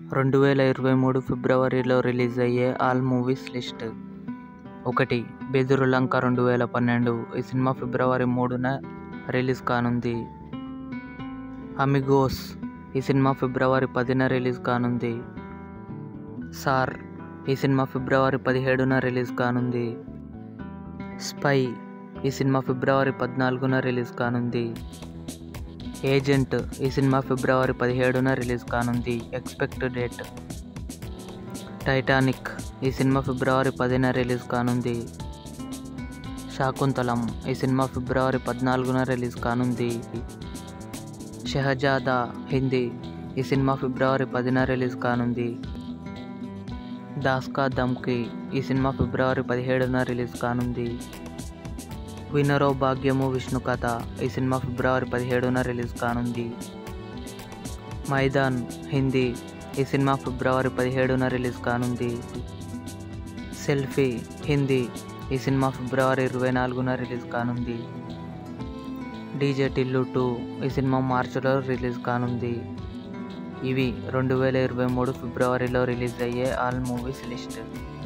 రెండు వేల ఇరవై మూడు ఫిబ్రవరిలో రిలీజ్ అయ్యే ఆల్ మూవీస్ లిస్ట్ ఒకటి బెదురులంక రెండు వేల పన్నెండు ఈ సినిమా ఫిబ్రవరి మూడున రిలీజ్ కానుంది అమిగోస్ ఈ సినిమా ఫిబ్రవరి పదిన రిలీజ్ కానుంది సార్ ఈ సినిమా ఫిబ్రవరి పదిహేడున రిలీజ్ కానుంది స్పై ఈ సినిమా ఫిబ్రవరి పద్నాలుగున రిలీజ్ కానుంది ఏజెంట్ ఈ సినిమా ఫిబ్రవరి పదిహేడున రిలీజ్ కానుంది ఎక్స్పెక్ట్ డేట్ టైటానిక్ ఈ సినిమా ఫిబ్రవరి పదిన రిలీజ్ కానుంది శాకుంతలం ఈ సినిమా ఫిబ్రవరి పద్నాలుగున రిలీజ్ కానుంది షహజాదా హిందీ ఈ సినిమా ఫిబ్రవరి పదిన రిలీజ్ కానుంది దాస్కా దమ్కి ఈ సినిమా ఫిబ్రవరి పదిహేడున రిలీజ్ కానుంది వినరో భాగ్యము విష్ణు కథ ఈ సినిమా ఫిబ్రవరి పదిహేడున రిలీజ్ కానుంది మైదాన్ హిందీ ఈ సినిమా ఫిబ్రవరి పదిహేడున రిలీజ్ కానుంది సెల్ఫీ హిందీ ఈ సినిమా ఫిబ్రవరి ఇరవై నాలుగున రిలీజ్ కానుంది డీజే టిల్లు టూ ఈ సినిమా మార్చిలో రిలీజ్ కానుంది ఇవి రెండు వేల ఇరవై మూడు ఫిబ్రవరిలో రిలీజ్ అయ్యే ఆల్ మూవీస్ లిస్ట్